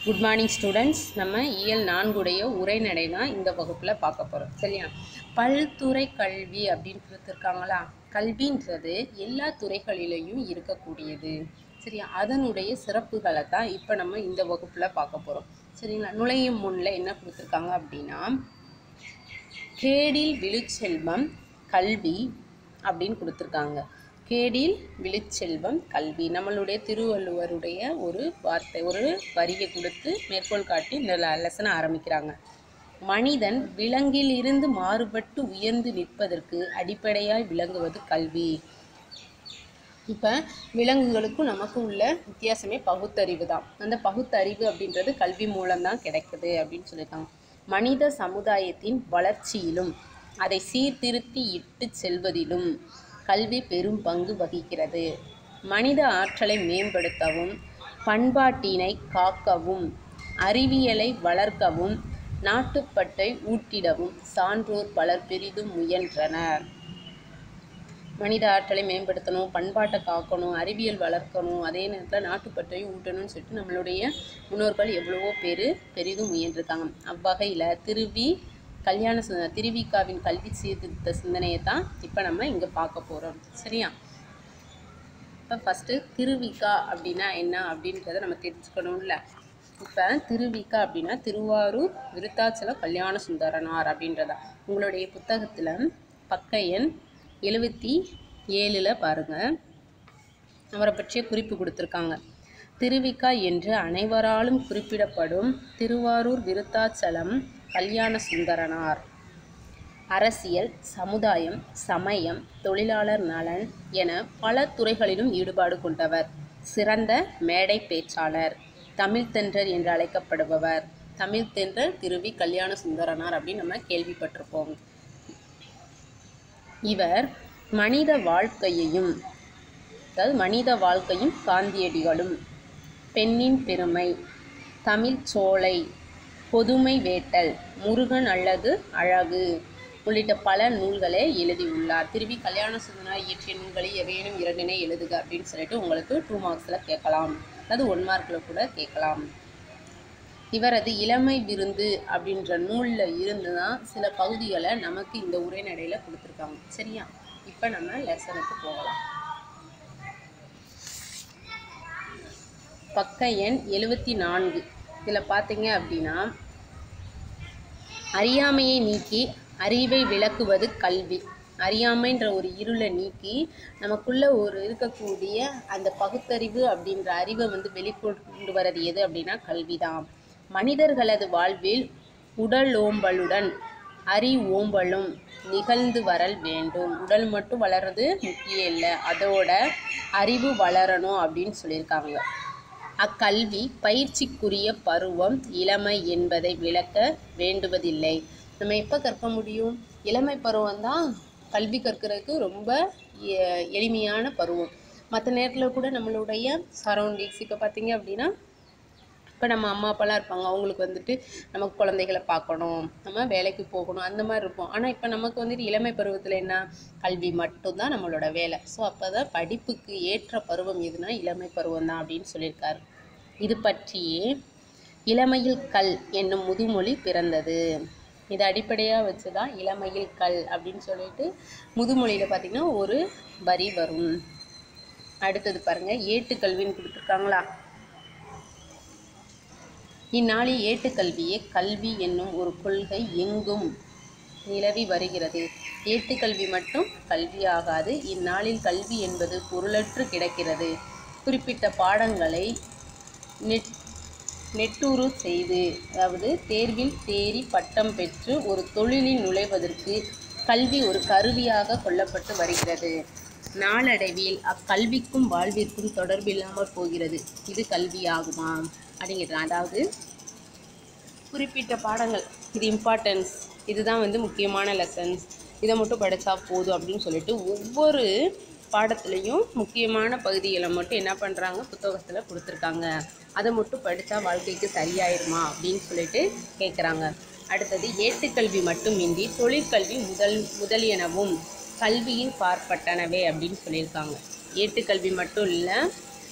Good morning students நம்ம இயல் நான்குடைய உரைநடை தான் இந்த வகுப்பில் பார்க்க போகிறோம் சரியா பல்துறை கல்வி அப்படின்னு கொடுத்துருக்காங்களா கல்வின்றது எல்லா துறைகளிலையும் இருக்கக்கூடியது சரியா அதனுடைய சிறப்புகளை தான் இப்போ நம்ம இந்த வகுப்பில் பார்க்க போகிறோம் சரிங்களா நுழையும் முன்னில் என்ன கொடுத்துருக்காங்க அப்படின்னா கேடில் விழுச்செல்வம் கல்வி அப்படின்னு கொடுத்துருக்காங்க கேடில் விழுச்செல்வம் கல்வி நம்மளுடைய திருவள்ளுவருடைய ஒரு வார்த்தை ஒரு வரியை கொடுத்து மேற்கோள் காட்டி இந்த லெசனை ஆரம்பிக்கிறாங்க மனிதன் விலங்கிலிருந்து மாறுபட்டு உயர்ந்து நிற்பதற்கு அடிப்படையாய் விளங்குவது கல்வி இப்போ விலங்குகளுக்கும் நமக்கும் உள்ள வித்தியாசமே பகுத்தறிவு தான் அந்த பகுத்தறிவு அப்படின்றது கல்வி மூலம்தான் கிடைக்குது அப்படின்னு சொல்லியிருக்காங்க மனித சமுதாயத்தின் வளர்ச்சியிலும் அதை சீர்திருத்தி இட்டு செல்வதிலும் கல்வி பெரும் பங்கு வகிக்கிறது மனித ஆற்றலை மேம்படுத்தவும் பண்பாட்டினை காக்கவும் அறிவியலை வளர்க்கவும் நாட்டுப்பற்றை ஊட்டிடவும் சான்றோர் பலர் பெரிதும் முயன்றனர் மனித ஆற்றலை மேம்படுத்தணும் பண்பாட்டை காக்கணும் அறிவியல் வளர்க்கணும் அதே நேரத்தில் நாட்டுப்பற்றையும் ஊட்டணும்னு சொல்லிட்டு நம்மளுடைய முன்னோர்கள் எவ்வளவோ பேர் பெரிதும் முயன்றிருக்காங்க அவ்வகையில் திருவி கல்யாண சு திருவிக்காவின் கல்வி சீர்திருத்த சிந்தனையை தான் இப்போ நம்ம இங்கே பார்க்க போகிறோம் சரியா இப்போ ஃபஸ்ட்டு திருவிக்கா அப்படின்னா என்ன அப்படின்றத நம்ம தெரிஞ்சுக்கணும்ல இப்போ திருவிக்கா அப்படின்னா திருவாரூர் விருத்தாச்சல கல்யாண சுந்தரனார் அப்படின்றதா உங்களுடைய புத்தகத்தில் பக்க எண் எழுபத்தி ஏழில் பாருங்கள் அவரை பற்றிய குறிப்பு கொடுத்துருக்காங்க திருவிக்கா என்று அனைவராலும் குறிப்பிடப்படும் திருவாரூர் விருத்தாச்சலம் கல்யாண சுந்தரனார் அரசியல் சமுதாயம் சமயம் தொழிலாளர் நலன் என பல துறைகளிலும் ஈடுபாடு கொண்டவர் சிறந்த மேடை பேச்சாளர் தமிழ் தென்றர் என்று அழைக்கப்படுபவர் தமிழ் தென்றர் திருவி கல்யாண சுந்தரனார் அப்படின்னு நம்ம கேள்விப்பட்டிருப்போம் இவர் மனித வாழ்க்கையையும் அதாவது மனித வாழ்க்கையும் காந்தியடிகளும் பெண்ணின் பெருமை தமிழ் சோலை பொதுமை வேட்டல் முருகன் அல்லது அழகு உள்ளிட்ட பல நூல்களை எழுதியுள்ளார் திருவி கல்யாண சுந்தரனார் இயற்றிய நூல்களை எவையேனும் இரண்டினை எழுதுக அப்படின்னு சொல்லிட்டு உங்களுக்கு டூ மார்க்ஸில் கேட்கலாம் அது ஒன் மார்க்கில் கூட கேட்கலாம் இவரது இளமை விருந்து அப்படின்ற நூலில் இருந்து தான் சில பகுதிகளை நமக்கு இந்த உரைநடையில் கொடுத்துருக்காங்க சரியா இப்போ நம்ம லெசனுக்கு போகலாம் பக்க எண் எழுபத்தி நான்கு இதில் பார்த்தீங்க அப்படின்னா அறியாமையை நீக்கி அறிவை விளக்குவது கல்வி அறியாமைன்ற ஒரு இருளை நீக்கி நமக்குள்ள ஒரு இருக்கக்கூடிய அந்த பகுத்தறிவு அப்படின்ற அறிவை வந்து வெளிக்கொண்டு வர்றது எது அப்படின்னா கல்வி தான் மனிதர்களது வாழ்வில் உடல் ஓம்பலுடன் அறி ஓம்பலும் நிகழ்ந்து வரல் வேண்டும் உடல் மட்டும் வளர்றது முக்கியம் இல்லை அதோட அறிவு வளரணும் அப்படின்னு சொல்லியிருக்காங்க அக்கல்வி பயிற்சிக்குரிய பருவம் இளமை என்பதை விளக்க வேண்டுவதில்லை நம்ம எப்போ கற்க முடியும் இளமை பருவம் தான் கல்வி கற்கிறதுக்கு ரொம்ப எ- எளிமையான பருவம் மற்ற நேரத்தில் கூட நம்மளுடைய சரௌண்டிங்ஸ் இப்போ பார்த்தீங்க அப்படின்னா இப்போ நம்ம அம்மா அப்பாலாம் இருப்பாங்க அவங்களுக்கு வந்துட்டு நமக்கு குழந்தைகளை பார்க்கணும் நம்ம வேலைக்கு போகணும் அந்த மாதிரி இருப்போம் ஆனால் இப்போ நமக்கு வந்துட்டு இளமை பருவத்தில் என்ன கல்வி மட்டும்தான் நம்மளோட வேலை ஸோ அப்போ தான் படிப்புக்கு ஏற்ற பருவம் எதுனா இளமை பருவம் தான் அப்படின்னு சொல்லியிருக்காரு இது பற்றியே இளமையில் கல் என்னும் முதுமொழி பிறந்தது இதை அடிப்படையாக வச்சு தான் இளமையில் கல் அப்படின்னு சொல்லிட்டு முதுமொழியில் பார்த்திங்கன்னா ஒரு வரி வரும் அடுத்தது பாருங்கள் ஏட்டுக்கல்வின்னு கொடுத்துருக்காங்களா இந்நாளில் ஏட்டுக்கல்வியே கல்வி என்னும் ஒரு கொள்கை எங்கும் நிலவி வருகிறது ஏட்டுக்கல்வி மட்டும் கல்வியாகாது இந்நாளில் கல்வி என்பது பொருளற்று கிடக்கிறது குறிப்பிட்ட பாடங்களை நெட் நெட்டுரு செய்து அதாவது தேர்வில் தேறி பட்டம் பெற்று ஒரு தொழிலில் நுழைவதற்கு கல்வி ஒரு கருவியாக கொள்ளப்பட்டு வருகிறது நாளடைவில் அக்கல்விக்கும் வாழ்விற்கும் தொடர்பில்லாமல் போகிறது இது கல்வியாகுமா அப்படிங்கிறது அதாவது குறிப்பிட்ட பாடங்கள் இது இம்பார்ட்டன்ஸ் இதுதான் வந்து முக்கியமான லெசன்ஸ் இதை மட்டும் படித்தா போதும் அப்படின்னு சொல்லிட்டு ஒவ்வொரு பாடத்துலேயும் முக்கியமான பகுதிகளை மட்டும் என்ன பண்ணுறாங்க புத்தகத்தில் கொடுத்துருக்காங்க அதை மட்டும் படித்தா வாழ்க்கைக்கு சரியாயிருமா அப்படின்னு சொல்லிட்டு கேட்குறாங்க அடுத்தது ஏட்டுக்கல்வி மட்டுமின்றி தொழிற்கல்வி முதல் முதலியனவும் கல்வியின் பார்ப்பட்டனவே அப்படின்னு சொல்லியிருக்காங்க ஏட்டுக்கல்வி மட்டும் இல்லை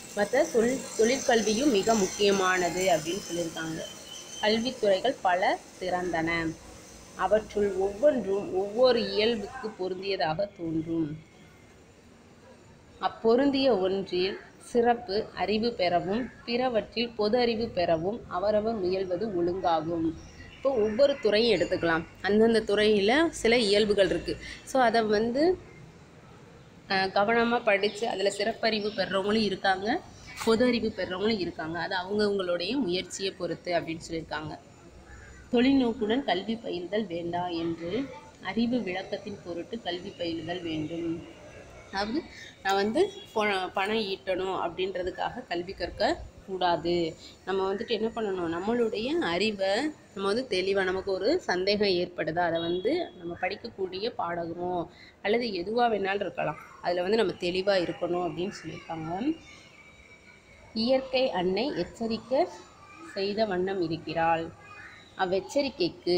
மற்ற தொழில் தொழிற்கல்வியும் மிக முக்கியமானது அப்படின்னு சொல்லியிருக்காங்க கல்வித்துறைகள் பல சிறந்தன அவற்றுள் ஒவ்வொன்றும் ஒவ்வொரு இயல்புக்கு பொருந்தியதாக தோன்றும் அப்பொருந்திய ஒன்றில் சிறப்பு அறிவு பெறவும் பிறவற்றில் பொது அறிவு பெறவும் அவரவர் முயல்வது ஒழுங்காகும் இப்போ ஒவ்வொரு துறையும் எடுத்துக்கலாம் அந்தந்த துறையில் சில இயல்புகள் இருக்குது ஸோ அதை வந்து கவனமாக படித்து அதில் சிறப்பறிவு பெறுறவங்களும் இருக்காங்க பொது அறிவு பெறுறவங்களும் இருக்காங்க அது அவங்கவுங்களுடைய முயற்சியை பொறுத்து அப்படின்னு சொல்லியிருக்காங்க தொழில்நோக்குடன் கல்வி பயிலுதல் வேண்டாம் என்று அறிவு விளக்கத்தின் பொருட்டு கல்வி பயிலுதல் வேண்டும் அதாவது நான் வந்து பொ- பணம் ஈட்டணும் அப்படின்றதுக்காக கல்வி கற்க கூடாது நம்ம வந்துட்டு என்ன பண்ணணும் நம்மளுடைய அறிவை நம்ம வந்து தெளிவாக நமக்கு ஒரு சந்தேகம் ஏற்படுதா அதை வந்து நம்ம படிக்கக்கூடிய பாடகமோ அல்லது எதுவாக வேணாலும் இருக்கலாம் அதில் வந்து நம்ம தெளிவாக இருக்கணும் அப்படின்னு சொல்லியிருக்காங்க இயற்கை அன்னை எச்சரிக்கை செய்த வண்ணம் இருக்கிறாள் அவ்வெச்சரிக்கைக்கு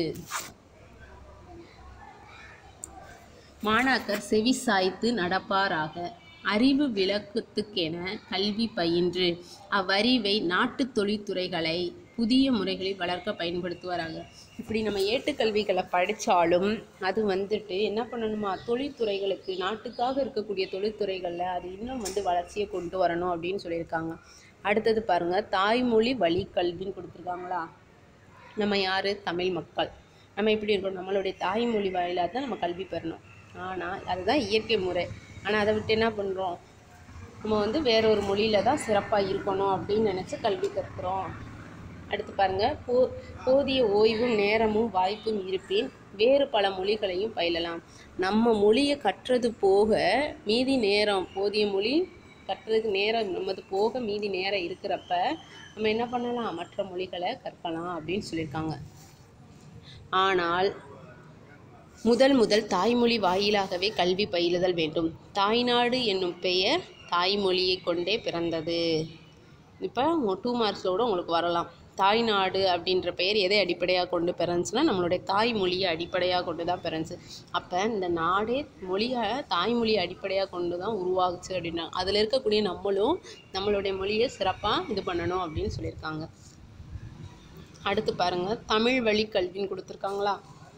மாணாக்கர் செவி சாய்த்து நடப்பாராக அறிவு விளக்கத்துக்கென கல்வி பயின்று அவ்வறிவை நாட்டுத் தொழில்துறைகளை புதிய முறைகளில் வளர்க்க பயன்படுத்துவாராங்க இப்படி நம்ம ஏட்டுக்கல்விகளை படித்தாலும் அது வந்துட்டு என்ன பண்ணணுமா தொழில்துறைகளுக்கு நாட்டுக்காக இருக்கக்கூடிய தொழில்துறைகளில் அது இன்னும் வந்து வளர்ச்சியை கொண்டு வரணும் அப்படின்னு சொல்லியிருக்காங்க அடுத்தது பாருங்க தாய்மொழி வழி கல்வின்னு கொடுத்துருக்காங்களா நம்ம யார் தமிழ் மக்கள் நம்ம எப்படி இருக்கணும் நம்மளுடைய தாய்மொழி வாயிலாக தான் நம்ம கல்வி பெறணும் ஆனால் அதுதான் இயற்கை முறை ஆனால் அதை விட்டு என்ன பண்ணுறோம் நம்ம வந்து வேற ஒரு மொழியில தான் சிறப்பாக இருக்கணும் அப்படின்னு நினச்சி கல்வி கற்கிறோம் அடுத்து பாருங்க போ போதிய ஓய்வும் நேரமும் வாய்ப்பும் இருப்பின் வேறு பல மொழிகளையும் பயிலலாம் நம்ம மொழியை கற்றது போக மீதி நேரம் போதிய மொழி கற்றதுக்கு நேரம் நமது போக மீதி நேரம் இருக்கிறப்ப நம்ம என்ன பண்ணலாம் மற்ற மொழிகளை கற்கலாம் அப்படின்னு சொல்லியிருக்காங்க ஆனால் முதல் முதல் தாய்மொழி வாயிலாகவே கல்வி பயிலுதல் வேண்டும் தாய்நாடு என்னும் பெயர் தாய்மொழியை கொண்டே பிறந்தது இப்போ டூ மார்க்ஸோட உங்களுக்கு வரலாம் தாய்நாடு அப்படின்ற பெயர் எதை அடிப்படையாக கொண்டு பிறந்துச்சுன்னா நம்மளுடைய தாய்மொழியை அடிப்படையாக கொண்டு தான் பிறந்துச்சு அப்போ இந்த நாடே மொழியை தாய்மொழியை அடிப்படையாக கொண்டு தான் உருவாகுச்சு அப்படின்னா அதில் இருக்கக்கூடிய நம்மளும் நம்மளுடைய மொழியை சிறப்பாக இது பண்ணணும் அப்படின்னு சொல்லியிருக்காங்க அடுத்து பாருங்க தமிழ் வழி கல்வின்னு கொடுத்துருக்காங்களா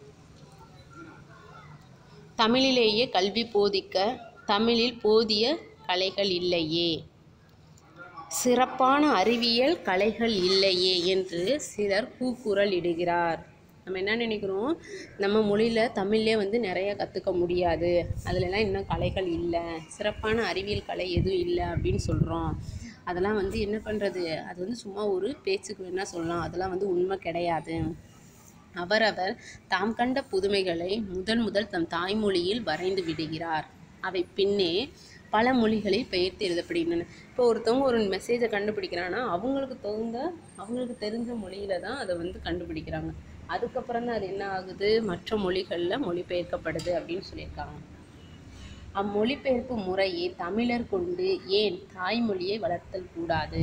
தமிழிலேயே கல்வி போதிக்க தமிழில் போதிய கலைகள் இல்லையே சிறப்பான அறிவியல் கலைகள் இல்லையே என்று சிலர் கூக்குரல் இடுகிறார் நம்ம என்ன நினைக்கிறோம் நம்ம மொழியில் தமிழ்லே வந்து நிறைய கற்றுக்க முடியாது அதுலலாம் இன்னும் கலைகள் இல்லை சிறப்பான அறிவியல் கலை எதுவும் இல்லை அப்படின்னு சொல்கிறோம் அதெல்லாம் வந்து என்ன பண்ணுறது அது வந்து சும்மா ஒரு பேச்சுக்கு வேணால் சொல்லலாம் அதெல்லாம் வந்து உண்மை கிடையாது அவரவர் தாம் கண்ட புதுமைகளை முதன் முதல் தம் தாய்மொழியில் வரைந்து விடுகிறார் அவை பின்னே பல மொழிகளில் பெயர்த்து எழுதப்படுகின்றன இப்போ ஒருத்தவங்க ஒரு மெசேஜை கண்டுபிடிக்கிறான்னா அவங்களுக்கு தகுந்த அவங்களுக்கு தெரிஞ்ச மொழியில தான் அதை வந்து கண்டுபிடிக்கிறாங்க அதுக்கப்புறம் தான் அது என்ன ஆகுது மற்ற மொழிகளில் மொழிபெயர்க்கப்படுது அப்படின்னு சொல்லியிருக்காங்க அம்மொழிபெயர்ப்பு முறையை தமிழர் கொண்டு ஏன் தாய்மொழியை வளர்த்தல் கூடாது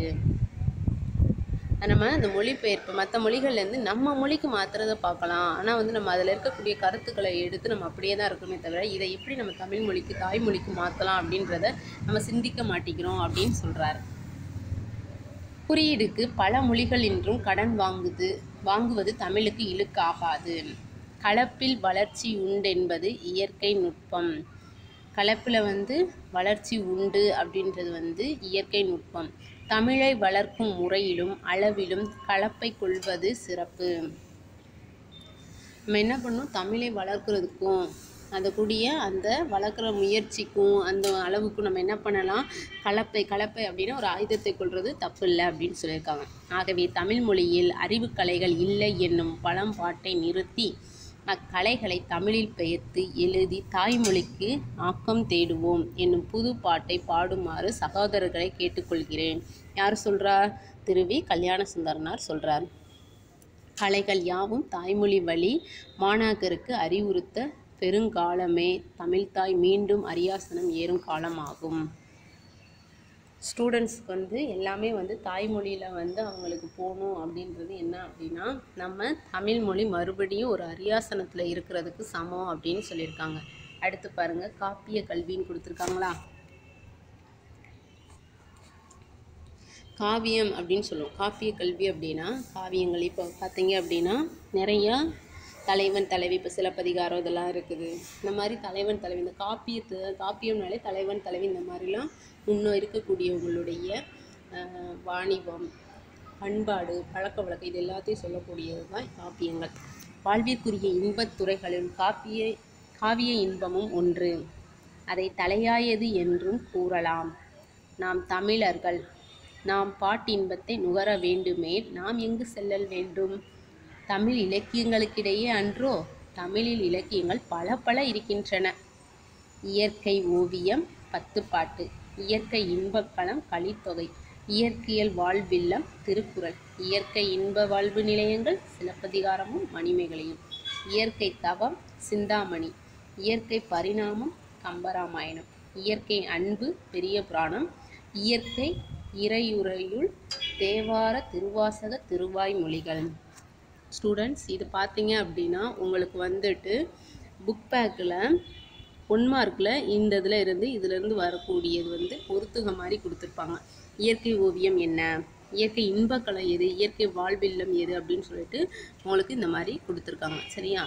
நம்ம அந்த மொழிபெயர்ப்பு மற்ற மொழிகள்லேருந்து நம்ம மொழிக்கு மாற்றுறதை பார்க்கலாம் ஆனால் வந்து நம்ம அதில் இருக்கக்கூடிய கருத்துக்களை எடுத்து நம்ம அப்படியே தான் இருக்கணுமே தவிர இதை எப்படி நம்ம தமிழ் மொழிக்கு தாய்மொழிக்கு மாற்றலாம் அப்படின்றத நம்ம சிந்திக்க மாட்டேங்கிறோம் அப்படின்னு சொல்கிறாரு குறியீடுக்கு பல மொழிகள் இன்றும் கடன் வாங்குது வாங்குவது தமிழுக்கு இழுக்காகாது கலப்பில் வளர்ச்சி உண்டென்பது இயற்கை நுட்பம் கலப்பில் வந்து வளர்ச்சி உண்டு அப்படின்றது வந்து இயற்கை நுட்பம் தமிழை வளர்க்கும் முறையிலும் அளவிலும் கலப்பை கொள்வது சிறப்பு நம்ம என்ன பண்ணணும் தமிழை வளர்க்குறதுக்கும் அந்த கூடிய அந்த வளர்க்குற முயற்சிக்கும் அந்த அளவுக்கும் நம்ம என்ன பண்ணலாம் கலப்பை கலப்பை அப்படின்னா ஒரு ஆயுதத்தை கொள்வது தப்பு இல்லை அப்படின்னு சொல்லியிருக்காங்க ஆகவே தமிழ் மொழியில் அறிவுக்கலைகள் இல்லை என்னும் பழம்பாட்டை நிறுத்தி அக்கலைகளை தமிழில் பெயர்த்து எழுதி தாய்மொழிக்கு ஆக்கம் தேடுவோம் என்னும் புது பாட்டை பாடுமாறு சகோதரர்களை கேட்டுக்கொள்கிறேன் யார் சொல்றார் திருவி கல்யாண சுந்தரனார் சொல்றார் கலைகள் யாவும் தாய்மொழி வழி மாணாக்கருக்கு அறிவுறுத்த பெருங்காலமே தமிழ்த்தாய் மீண்டும் அரியாசனம் ஏறும் காலமாகும் ஸ்டூடெண்ட்ஸ்க்கு வந்து எல்லாமே வந்து தாய்மொழியில் வந்து அவங்களுக்கு போகணும் அப்படின்றது என்ன அப்படின்னா நம்ம தமிழ் மொழி மறுபடியும் ஒரு அரியாசனத்தில் இருக்கிறதுக்கு சமம் அப்படின்னு சொல்லியிருக்காங்க அடுத்து பாருங்க காப்பிய கல்வின்னு கொடுத்துருக்காங்களா காவியம் அப்படின்னு சொல்லுவோம் காப்பிய கல்வி அப்படின்னா காவியங்கள் இப்போ பார்த்தீங்க அப்படின்னா நிறையா தலைவன் தலைவி இப்போ சிலப்பதிகாரம் இதெல்லாம் இருக்குது இந்த மாதிரி தலைவன் தலைவி இந்த காப்பியத்து காப்பியம்னாலே தலைவன் தலைவி இந்த மாதிரிலாம் முன்னே இருக்கக்கூடியவங்களுடைய ஆஹ், வாணிபம் பண்பாடு பழக்க வழக்கம் இது எல்லாத்தையும் சொல்லக்கூடியது தான் காப்பியங்கள் வாழ்விற்குரிய இன்பத் துறைகளில் காப்பிய காவிய இன்பமும் ஒன்று அதை தலையாயது என்றும் கூறலாம் நாம் தமிழர்கள் நாம் பாட்டின்பத்தை நுகர வேண்டுமேல் நாம் எங்கு செல்லல் வேண்டும் தமிழ் இலக்கியங்களுக்கிடையே அன்றோ தமிழில் இலக்கியங்கள் பல பல இருக்கின்றன இயற்கை ஓவியம் பத்துப்பாட்டு இயற்கை இன்பக்களம் கலித்தொகை இயற்கையல் வாழ்வில்லம் திருக்குறள் இயற்கை இன்ப வாழ்வு நிலையங்கள் சிலப்பதிகாரமும் மணிமேகலையும் இயற்கை தவம் சிந்தாமணி இயற்கை பரிணாமம் கம்பராமாயணம் இயற்கை அன்பு பெரிய புராணம் இயற்கை இறையுறையுள் தேவார திருவாசக திருவாய்மொழிகள் ஸ்டூடெண்ட்ஸ் இது பார்த்தீங்க அப்படின்னா உங்களுக்கு வந்துட்டு புக் பேக்கில் ஒன் மார்க்கில் இந்த இதில் இருந்து இதிலிருந்து வரக்கூடியது வந்து பொருத்துக மாதிரி கொடுத்துருப்பாங்க இயற்கை ஓவியம் என்ன இயற்கை இன்பக்கலை எது இயற்கை வாழ்வில்லம் எது அப்படின்னு சொல்லிட்டு உங்களுக்கு இந்த மாதிரி கொடுத்துருக்காங்க சரியா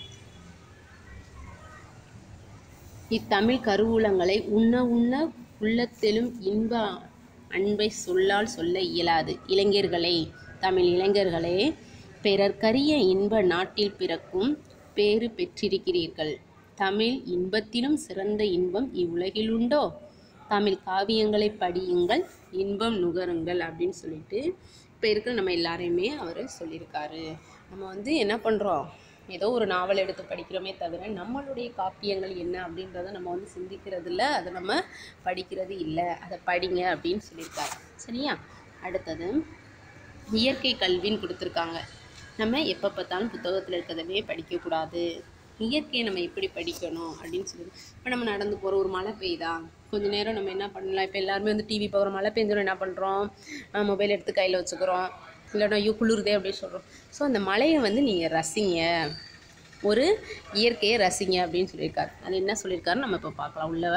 இத்தமிழ் கருவூலங்களை உண்ண உண்ண உள்ளத்திலும் இன்ப அன்பை சொல்லால் சொல்ல இயலாது இளைஞர்களே தமிழ் இளைஞர்களே பிறர்க்கரிய இன்ப நாட்டில் பிறக்கும் பேறு பெற்றிருக்கிறீர்கள் தமிழ் இன்பத்திலும் சிறந்த இன்பம் இவ்வுலகில் உண்டோ தமிழ் காவியங்களை படியுங்கள் இன்பம் நுகருங்கள் அப்படின்னு சொல்லிட்டு இப்போ இருக்கிற நம்ம எல்லாரையுமே அவர் சொல்லியிருக்காரு நம்ம வந்து என்ன பண்ணுறோம் ஏதோ ஒரு நாவல் எடுத்து படிக்கிறோமே தவிர நம்மளுடைய காப்பியங்கள் என்ன அப்படின்றத நம்ம வந்து சிந்திக்கிறது இல்லை அதை நம்ம படிக்கிறது இல்லை அதை படிங்க அப்படின்னு சொல்லியிருக்காரு சரியா அடுத்தது இயற்கை கல்வின்னு கொடுத்துருக்காங்க நம்ம எப்போ பார்த்தாலும் புத்தகத்தில் இருக்கிறதவே படிக்கக்கூடாது இயற்கையை நம்ம எப்படி படிக்கணும் அப்படின்னு சொல்லி இப்போ நம்ம நடந்து போகிற ஒரு மழை பெய்யுதா கொஞ்ச நேரம் நம்ம என்ன பண்ணலாம் இப்போ எல்லாருமே வந்து டிவி பார்க்குறோம் மழை பெஞ்சோம் என்ன பண்ணுறோம் மொபைல் எடுத்து கையில் வச்சுக்கிறோம் இல்லைன்னா ஐயோ குளிருதே அப்படின்னு சொல்கிறோம் ஸோ அந்த மழையை வந்து நீங்கள் ரசிங்க ஒரு இயற்கையை ரசிங்க அப்படின்னு சொல்லியிருக்காரு அது என்ன சொல்லியிருக்காருன்னு நம்ம இப்போ பார்க்கலாம் உள்ளவ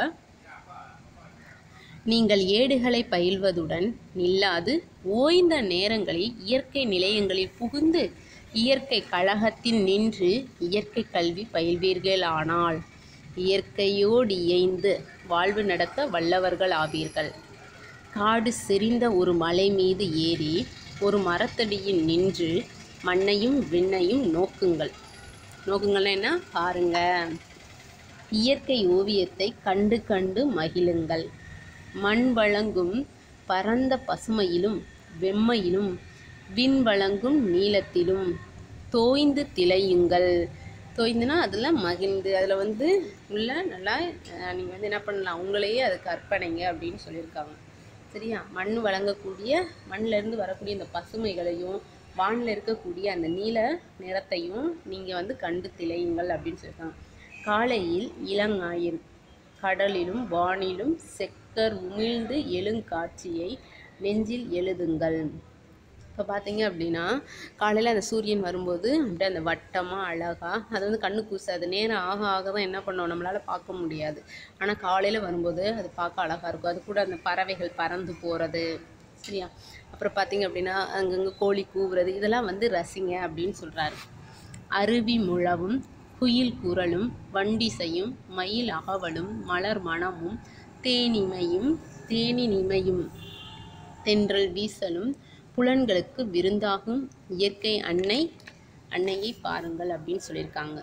நீங்கள் ஏடுகளை பயில்வதுடன் நில்லாது ஓய்ந்த நேரங்களில் இயற்கை நிலையங்களில் புகுந்து இயற்கை கழகத்தில் நின்று இயற்கை கல்வி பயில்வீர்களானால் இயற்கையோடு இயைந்து வாழ்வு நடக்க வல்லவர்கள் ஆவீர்கள் காடு செறிந்த ஒரு மலை மீது ஏறி ஒரு மரத்தடியில் நின்று மண்ணையும் விண்ணையும் நோக்குங்கள் நோக்குங்கள்னா என்ன பாருங்க இயற்கை ஓவியத்தை கண்டு கண்டு மகிழுங்கள் மண் வழங்கும் பரந்த பசுமையிலும் வெம்மையிலும் விண் வழங்கும் நீளத்திலும் தோய்ந்து திளையுங்கள் தோய்ந்துனா அதில் மகிழ்ந்து அதில் வந்து உள்ள நல்லா நீங்கள் வந்து என்ன பண்ணலாம் உங்களையே அது கற்பனைங்க அப்படின்னு சொல்லியிருக்காங்க சரியா மண் வழங்கக்கூடிய மண்ணிலேருந்து வரக்கூடிய இந்த பசுமைகளையும் வானில் இருக்கக்கூடிய அந்த நீல நிறத்தையும் நீங்கள் வந்து கண்டு திளையுங்கள் அப்படின்னு சொல்லியிருக்காங்க காலையில் இளங்காயில் கடலிலும் வானிலும் செக்கர் உமிழ்ந்து எழுங்காட்சியை நெஞ்சில் எழுதுங்கள் இப்போ பார்த்தீங்க அப்படின்னா காலையில் அந்த சூரியன் வரும்போது அப்படியே அந்த வட்டமாக அழகாக அது வந்து கண்ணு கூசாது நேரம் ஆக ஆக தான் என்ன பண்ணோம் நம்மளால் பார்க்க முடியாது ஆனால் காலையில் வரும்போது அது பார்க்க அழகாக இருக்கும் அது கூட அந்த பறவைகள் பறந்து போகிறது சரியா அப்புறம் பார்த்தீங்க அப்படின்னா அங்கங்கே கோழி கூவுறது இதெல்லாம் வந்து ரசிங்க அப்படின்னு சொல்கிறாரு அருவி முழவும் குயில் குரலும் வண்டிசையும் மயில் அகவலும் மலர் மணமும் தேனிமையும் தேனினிமையும் தென்றல் வீசலும் புலன்களுக்கு விருந்தாகும் இயற்கை அன்னை அன்னையை பாருங்கள் அப்படின்னு சொல்லியிருக்காங்க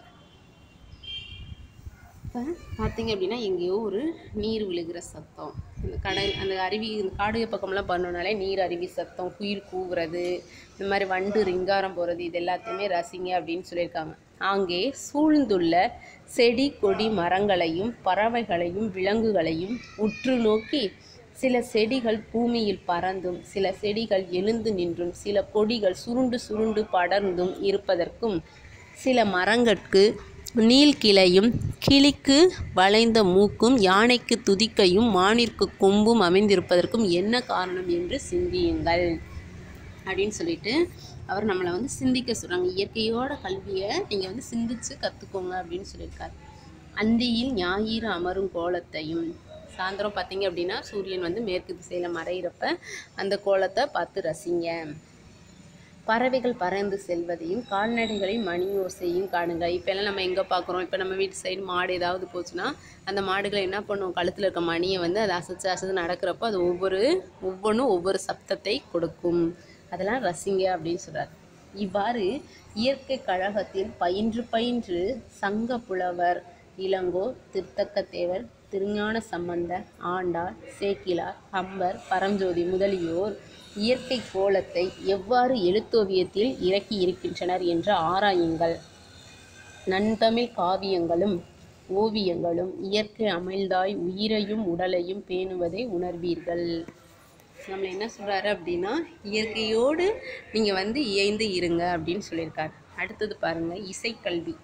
இப்போ பார்த்தீங்க அப்படின்னா எங்கேயோ ஒரு நீர் விழுகிற சத்தம் இந்த கடல் அந்த அருவி இந்த காடு பக்கம்லாம் பண்ணோனாலே நீர் அருவி சத்தம் குயில் கூவுறது இந்த மாதிரி வண்டு ரிங்காரம் போகிறது இது எல்லாத்தையுமே ரசிங்க அப்படின்னு சொல்லியிருக்காங்க அங்கே சூழ்ந்துள்ள செடி கொடி மரங்களையும் பறவைகளையும் விலங்குகளையும் உற்று நோக்கி சில செடிகள் பூமியில் பறந்தும் சில செடிகள் எழுந்து நின்றும் சில கொடிகள் சுருண்டு சுருண்டு படர்ந்தும் இருப்பதற்கும் சில மரங்கட்கு நீள்கிளையும் கிளிக்கு வளைந்த மூக்கும் யானைக்கு துதிக்கையும் மானிற்கு கொம்பும் அமைந்திருப்பதற்கும் என்ன காரணம் என்று சிந்தியுங்கள் அப்படின்னு சொல்லிட்டு அவர் நம்மளை வந்து சிந்திக்க சொல்கிறாங்க இயற்கையோட கல்வியை நீங்கள் வந்து சிந்திச்சு கற்றுக்கோங்க அப்படின்னு சொல்லியிருக்காரு அந்தியில் ஞாயிறு அமரும் கோலத்தையும் சாயந்தரம் பார்த்தீங்க அப்படின்னா சூரியன் வந்து மேற்கு திசையில் மறையிறப்ப அந்த கோலத்தை பார்த்து ரசிங்க பறவைகள் பறந்து செல்வதையும் கால்நடைகளை மணி ஓசையும் காணுங்க இப்போல்லாம் நம்ம எங்கே பார்க்குறோம் இப்போ நம்ம வீட்டு சைடு மாடு ஏதாவது போச்சுன்னா அந்த மாடுகளை என்ன பண்ணும் கழுத்தில் இருக்க மணியை வந்து அதை அசைச்சு அசைச்சு நடக்கிறப்போ அது ஒவ்வொரு ஒவ்வொன்றும் ஒவ்வொரு சப்தத்தை கொடுக்கும் அதெல்லாம் ரசிங்க அப்படின்னு சொல்கிறார் இவ்வாறு இயற்கை கழகத்தில் பயின்று பயின்று சங்க புலவர் இளங்கோ திருத்தக்கத்தேவர் திருஞான சம்பந்தர் ஆண்டாள் சேக்கிலார் அம்பர் பரஞ்சோதி முதலியோர் இயற்கை கோலத்தை எவ்வாறு எழுத்தோவியத்தில் இறக்கி இருக்கின்றனர் என்று ஆராயுங்கள் நன்தமிழ் காவியங்களும் ஓவியங்களும் இயற்கை அமிழ்தாய் உயிரையும் உடலையும் பேணுவதை உணர்வீர்கள் நம்மளை என்ன சொல்கிறாரு அப்படின்னா இயற்கையோடு நீங்கள் வந்து இயைந்து இருங்க அப்படின்னு சொல்லியிருக்காரு அடுத்தது பாருங்கள் இசைக்கல்வி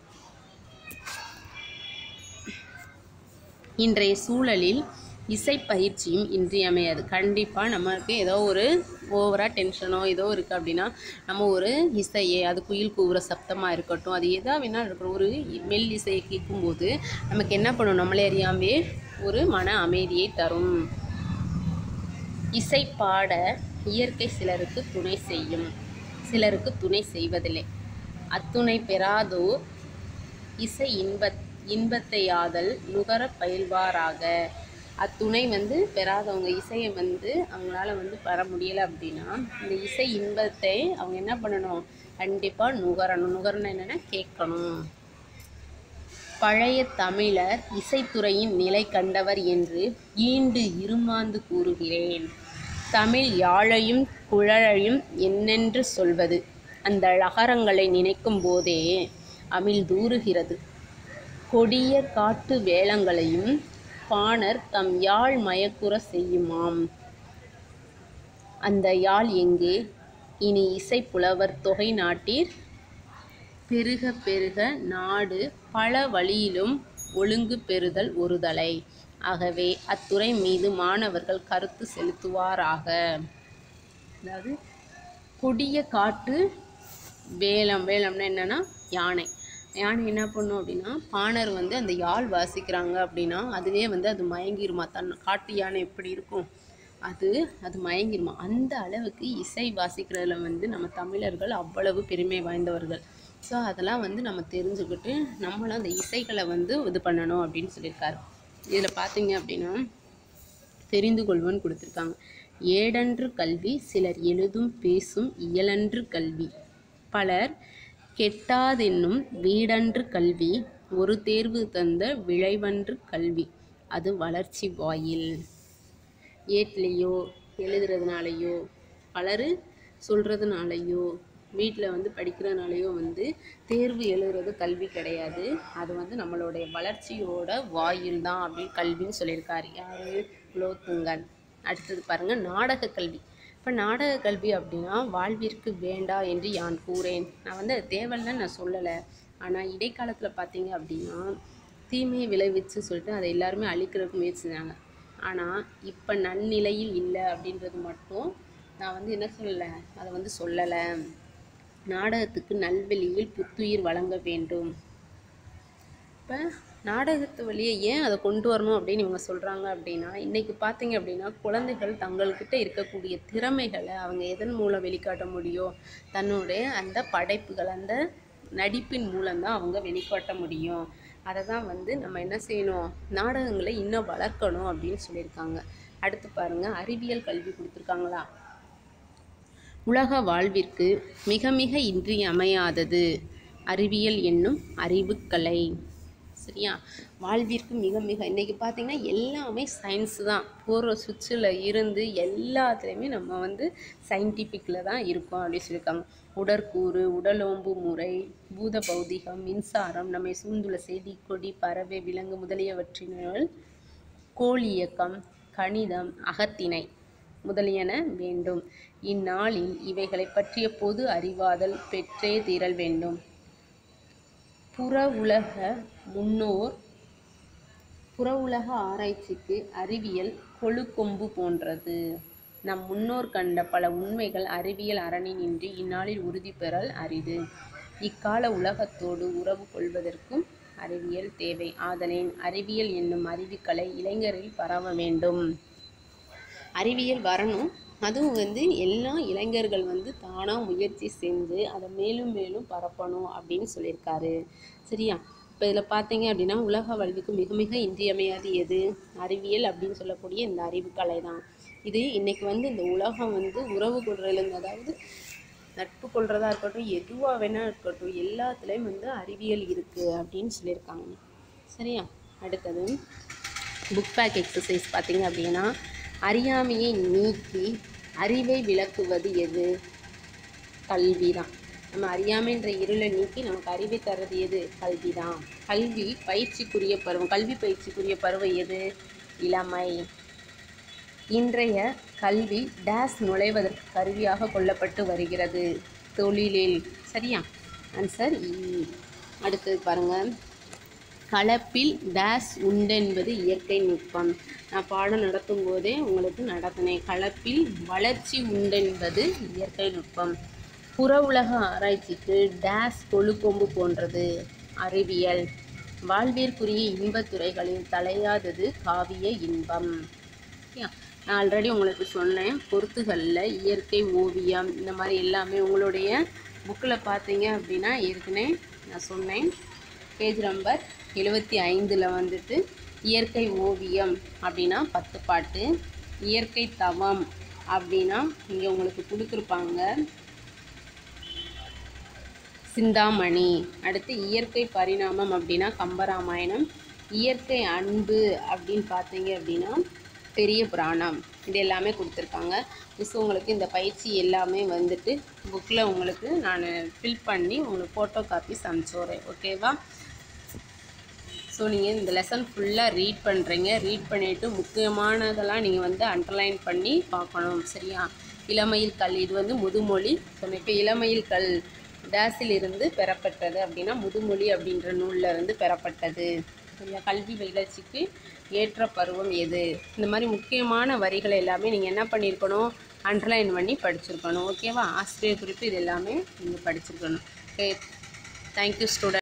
இன்றைய சூழலில் இசை பயிற்சியும் இன்றியமையாது கண்டிப்பாக நமக்கு ஏதோ ஒரு ஓவராக டென்ஷனோ ஏதோ இருக்குது அப்படின்னா நம்ம ஒரு இசையை அது குயில் கூவுற சப்தமாக இருக்கட்டும் அது எதா வேணாலும் இருக்கட்டும் ஒரு மெல் இசையை கேட்கும்போது நமக்கு என்ன பண்ணும் நம்மளே அறியாமே ஒரு மன அமைதியை தரும் இசை பாட இயற்கை சிலருக்கு துணை செய்யும் சிலருக்கு துணை செய்வதில்லை அத்துணை பெறாதோர் இசை இன்பத் இன்பத்தையாதல் நுகர பயில்வாராக அத்துணை வந்து பெறாதவங்க இசையை வந்து அவங்களால வந்து பெற முடியலை அப்படின்னா இந்த இசை இன்பத்தை அவங்க என்ன பண்ணணும் கண்டிப்பாக நுகரணும் நுகரணும் என்னென்னா கேட்கணும் பழைய தமிழர் இசைத்துறையின் நிலை கண்டவர் என்று ஈண்டு இருமாந்து கூறுகிறேன் தமிழ் யாழையும் குழலையும் என்னென்று சொல்வது அந்த லகரங்களை நினைக்கும் போதே அமிழ் தூறுகிறது கொடிய காட்டு வேளங்களையும் பாணர் தம் யாழ் மயக்குற செய்யுமாம் அந்த யாழ் எங்கே இனி இசை புலவர் தொகை நாட்டீர் பெருக பெருக நாடு பல வழியிலும் ஒழுங்கு பெறுதல் ஒருதலை ஆகவே அத்துறை மீது மாணவர்கள் கருத்து செலுத்துவாராக அதாவது கொடிய காட்டு வேலம் வேலம்னா என்னன்னா யானை யானை என்ன பண்ணும் அப்படின்னா பாணர் வந்து அந்த யாழ் வாசிக்கிறாங்க அப்படின்னா அதுவே வந்து அது மயங்கிருமா தன் காட்டு யானை எப்படி இருக்கும் அது அது மயங்கிருமா அந்த அளவுக்கு இசை வாசிக்கிறதுல வந்து நம்ம தமிழர்கள் அவ்வளவு பெருமை வாய்ந்தவர்கள் ஸோ அதெல்லாம் வந்து நம்ம தெரிஞ்சுக்கிட்டு நம்மளும் அந்த இசைகளை வந்து இது பண்ணணும் அப்படின்னு சொல்லியிருக்காரு இதில் பார்த்தீங்க அப்படின்னா தெரிந்து கொள்வோன்னு கொடுத்துருக்காங்க ஏடன்று கல்வி சிலர் எழுதும் பேசும் இயலன்று கல்வி பலர் கெட்டாதென்னும் வீடன்று கல்வி ஒரு தேர்வு தந்த விளைவன்று கல்வி அது வளர்ச்சி வாயில் ஏட்லேயோ எழுதுறதுனாலையோ பலர் சொல்கிறதுனாலையோ வீட்டில் வந்து படிக்கிறதுனாலையோ வந்து தேர்வு எழுதுறது கல்வி கிடையாது அது வந்து நம்மளுடைய வளர்ச்சியோட வாயில் தான் அப்படின்னு கல்வின்னு சொல்லியிருக்காரு யார் குலோத்துங்கன் அடுத்தது பாருங்கள் நாடக கல்வி இப்போ நாடக கல்வி அப்படின்னா வாழ்விற்கு வேண்டா என்று யான் கூறேன் நான் வந்து அது தேவைன்னு நான் சொல்லலை ஆனால் இடைக்காலத்தில் பார்த்தீங்க அப்படின்னா தீமையை விளைவிச்சு சொல்லிட்டு அதை எல்லாருமே அழிக்கிறதுக்கு முயற்சி செஞ்சாங்க ஆனால் இப்போ நன்னிலையில் இல்லை அப்படின்றது மட்டும் நான் வந்து என்ன சொல்லலை அதை வந்து சொல்லலை நாடகத்துக்கு நல்வெளியில் புத்துயிர் வழங்க வேண்டும் இப்போ நாடகத்து வழியே ஏன் அதை கொண்டு வரணும் அப்படின்னு இவங்க சொல்கிறாங்க அப்படின்னா இன்றைக்கி பார்த்தீங்க அப்படின்னா குழந்தைகள் தங்கள்கிட்ட இருக்கக்கூடிய திறமைகளை அவங்க எதன் மூலம் வெளிக்காட்ட முடியும் தன்னுடைய அந்த படைப்புகள் அந்த நடிப்பின் மூலம்தான் அவங்க வெளிக்காட்ட முடியும் அதை தான் வந்து நம்ம என்ன செய்யணும் நாடகங்களை இன்னும் வளர்க்கணும் அப்படின்னு சொல்லியிருக்காங்க அடுத்து பாருங்கள் அறிவியல் கல்வி கொடுத்துருக்காங்களா உலக வாழ்விற்கு மிக மிக இன்றியமையாதது அறிவியல் என்னும் அறிவுக்கலை சரியா வாழ்விற்கு மிக மிக இன்றைக்கி பார்த்திங்கன்னா எல்லாமே சயின்ஸ் தான் போகிற சுவிட்சில் இருந்து எல்லாத்துலேயுமே நம்ம வந்து சயின்டிஃபிக்கில் தான் இருக்கோம் அப்படின்னு சொல்லியிருக்காங்க உடற்கூறு உடலோம்பு முறை பூத பௌதிகம் மின்சாரம் நம்மை சூழ்ந்துள்ள செய்தி கொடி பறவை விலங்கு முதலியவற்றினால் கோள் இயக்கம் கணிதம் அகத்திணை முதலியன வேண்டும் இந்நாளில் இவைகளை பற்றிய பொது அறிவாதல் பெற்றே தீரல் வேண்டும் புற உலக முன்னோர் புற உலக ஆராய்ச்சிக்கு அறிவியல் கொழுக்கொம்பு போன்றது நம் முன்னோர் கண்ட பல உண்மைகள் அறிவியல் அரணினின்றி இந்நாளில் உறுதி பெறல் அரிது இக்கால உலகத்தோடு உறவு கொள்வதற்கும் அறிவியல் தேவை ஆதலின் அறிவியல் என்னும் அறிவுக்கலை இளைஞரில் பரவ வேண்டும் அறிவியல் வரணும் அதுவும் வந்து எல்லா இளைஞர்கள் வந்து தானாக முயற்சி செஞ்சு அதை மேலும் மேலும் பரப்பணும் அப்படின்னு சொல்லியிருக்காரு சரியா இப்போ இதில் பார்த்தீங்க அப்படின்னா உலக வாழ்வுக்கு மிக மிக இன்றியமையாது எது அறிவியல் அப்படின்னு சொல்லக்கூடிய இந்த அறிவுக்கலை தான் இது இன்னைக்கு வந்து இந்த உலகம் வந்து உறவு கொள்றதுலேருந்து அதாவது நட்பு கொள்றதா இருக்கட்டும் எதுவாக வேணா இருக்கட்டும் எல்லாத்துலேயும் வந்து அறிவியல் இருக்குது அப்படின்னு சொல்லியிருக்காங்க சரியா அடுத்தது புக் பேக் எக்ஸசைஸ் பார்த்தீங்க அப்படின்னா அறியாமையை நீக்கி அறிவை விளக்குவது எது கல்வி தான் நம்ம அறியாமைன்ற இருளை நீக்கி நமக்கு அறிவை தர்றது எது கல்வி தான் கல்வி பயிற்சிக்குரிய பருவம் கல்வி பயிற்சிக்குரிய பருவம் எது இளமை இன்றைய கல்வி டேஸ் நுழைவதற்கு கருவியாக கொள்ளப்பட்டு வருகிறது தொழிலில் சரியா ஆன்சர் இ அடுத்தது பாருங்கள் கலப்பில் டேஸ் உண்டென்பது இயற்கை நுட்பம் நான் பாடம் நடத்தும் போதே உங்களுக்கு நடத்தினேன் கலப்பில் வளர்ச்சி உண்டென்பது இயற்கை நுட்பம் புற உலக ஆராய்ச்சிக்கு டேஸ் கொழுக்கொம்பு போன்றது அறிவியல் வாழ்விற்குரிய இன்பத் துறைகளில் தலையாதது காவிய இன்பம் சரியா? நான் ஆல்ரெடி உங்களுக்கு சொன்னேன் பொருத்துகளில் இயற்கை ஓவியம் இந்த மாதிரி எல்லாமே உங்களுடைய புக்கில் பார்த்தீங்க அப்படின்னா ஏற்கனவே நான் சொன்னேன் பேஜ் நம்பர் எழுபத்தி ஐந்தில் வந்துட்டு இயற்கை ஓவியம் அப்படின்னா பத்து பாட்டு இயற்கை தவம் அப்படின்னா இங்கே உங்களுக்கு கொடுத்துருப்பாங்க சிந்தாமணி அடுத்து இயற்கை பரிணாமம் அப்படின்னா கம்பராமாயணம் இயற்கை அன்பு அப்படின்னு பார்த்தீங்க அப்படின்னா பெரிய புராணம் இது எல்லாமே கொடுத்துருக்காங்க மிஸ் உங்களுக்கு இந்த பயிற்சி எல்லாமே வந்துட்டு புக்கில் உங்களுக்கு நான் ஃபில் பண்ணி உங்களுக்கு ஃபோட்டோ காப்பீஸ் அனுப்பிச்சுட்றேன் ஓகேவா ஸோ நீங்கள் இந்த லெசன் ஃபுல்லாக ரீட் பண்ணுறீங்க ரீட் பண்ணிவிட்டு முக்கியமானதெல்லாம் நீங்கள் வந்து அண்டர்லைன் பண்ணி பார்க்கணும் சரியா இளமையில் கல் இது வந்து முதுமொழி சொன்னேன் இப்போ இளமையில் கல் டேஸில் இருந்து பெறப்பட்டது அப்படின்னா முதுமொழி அப்படின்ற நூல்ல இருந்து பெறப்பட்டது சரியா கல்வி வளர்ச்சிக்கு ஏற்ற பருவம் எது இந்த மாதிரி முக்கியமான வரிகள் எல்லாமே நீங்கள் என்ன பண்ணியிருக்கணும் அண்டர்லைன் பண்ணி படிச்சிருக்கணும் ஓகேவா ஆசிரியர் குறிப்பு இது எல்லாமே நீங்கள் படிச்சிருக்கணும் ஓகே தேங்க்யூ ஸ்டூடெண்ட்